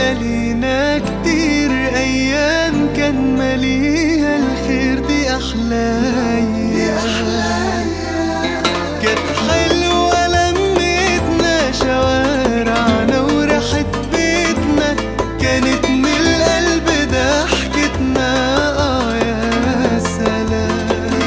ليالينا كتير أيام كان مليها الخير دي أحلايا كانت حلوة لمتنا شوارعنا وريحة بيتنا كانت من القلب ضحكتنا آه يا سلام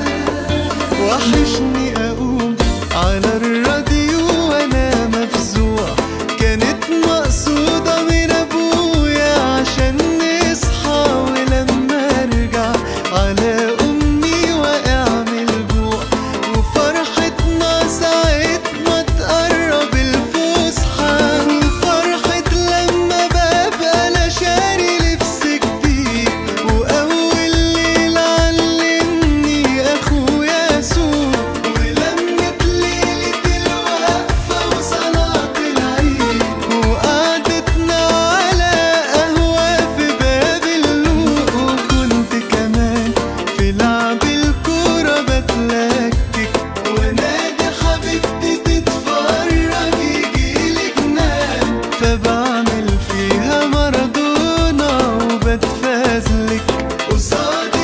وحشني اقوم على الراديو وانا مفزوع كانت مقصودة من ابويا عشان نصحى ولما ارجع على امي واقع من الجوع وفرحتنا ساعة ما تقرب الفسحة وفرحة لما ببقى انا شاري لبس جديد واول ليلة علمني اخويا سوق ولمت ليلة الوقفة وصلاة العيد وقعدتنا على قهوة في باب اللوق وكنت كمان في لعب الكورة بتلكك ونادي حبيبتي تتفرج يجيلي جنان فبعمل فيها مارادونا وبتفازلك قصاد